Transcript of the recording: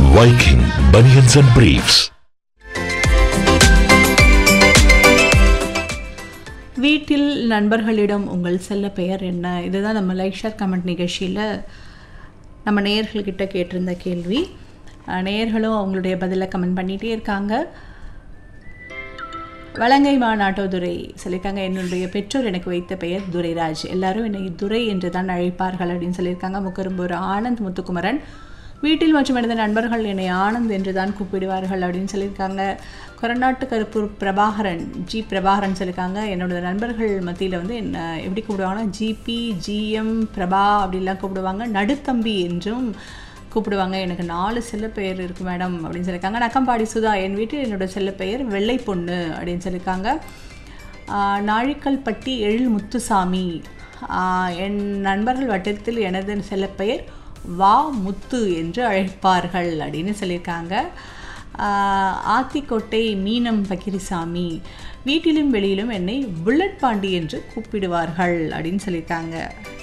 Viking Bunions and Briefs. வீட்டில் நண்பர்களிடம் உங்கள் செல்ல பெயர் என்ன இதுதான் நம்ம லைக் ஷேர் கமெண்ட் நிகழ்ச்சியில் நம்ம நேயர்கள்கிட்ட கேட்டிருந்த கேள்வி அஹ், நேயர்களும் அவங்களுடைய பதிலை கமெண்ட் பண்ணிகிட்டே இருக்காங்க வலங்கை மாநாட்டோ துரை சொல்லியிருக்காங்க என்னுடைய பெற்றோர் எனக்கு வைத்த பெயர் துரைராஜ் எல்லாரும் என்னை துரை என்று தான் அழைப்பார்கள் அப்படின்னு சொல்லியிருக்காங்க முக்கரும்பூர் ஆனந்த் முத்துக்குமரன் வீட்டில் மற்றும் எனது நண்பர்கள் என்னை ஆனந்த் என்று தான் கூப்பிடுவார்கள் அப்படின்னு சொல்லியிருக்காங்க கொரநாட்டு கருப்பூர் பிரபாகரன் ஜி பிரபாகரன் சொல்லியிருக்காங்க என்னோட நண்பர்கள் மத்தியில் வந்து என்ன எப்படி கூப்பிடுவாங்கன்னா ஜிபி ஜிஎம் பிரபா அப்படிலாம் கூப்பிடுவாங்க நடுத்தம்பி என்றும் கூப்பிடுவாங்க எனக்கு நாலு செல்ல பெயர் இருக்குது மேடம் அப்படின்னு சொல்லியிருக்காங்க நக்கம்பாடி சுதா என் வீட்டில் என்னோட செல்ல பெயர் வெள்ளை பொண்ணு அப்படின்னு சொல்லியிருக்காங்க ஆஹ் நாழிக்கல்பட்டி எழில் முத்துசாமி ஆஹ் என் நண்பர்கள் வட்டத்தில் எனது செல்லப்பெயர் வா முத்து என்று அழைப்பார்கள் அப்படின்னு சொல்லியிருக்காங்க ஆஹ் ஆத்திக்கோட்டை மீனம் பக்கிரிசாமி வீட்டிலும் வெளியிலும் என்னை புல்லட் பாண்டி என்று கூப்பிடுவார்கள் அப்படின்னு சொல்லியிருக்காங்க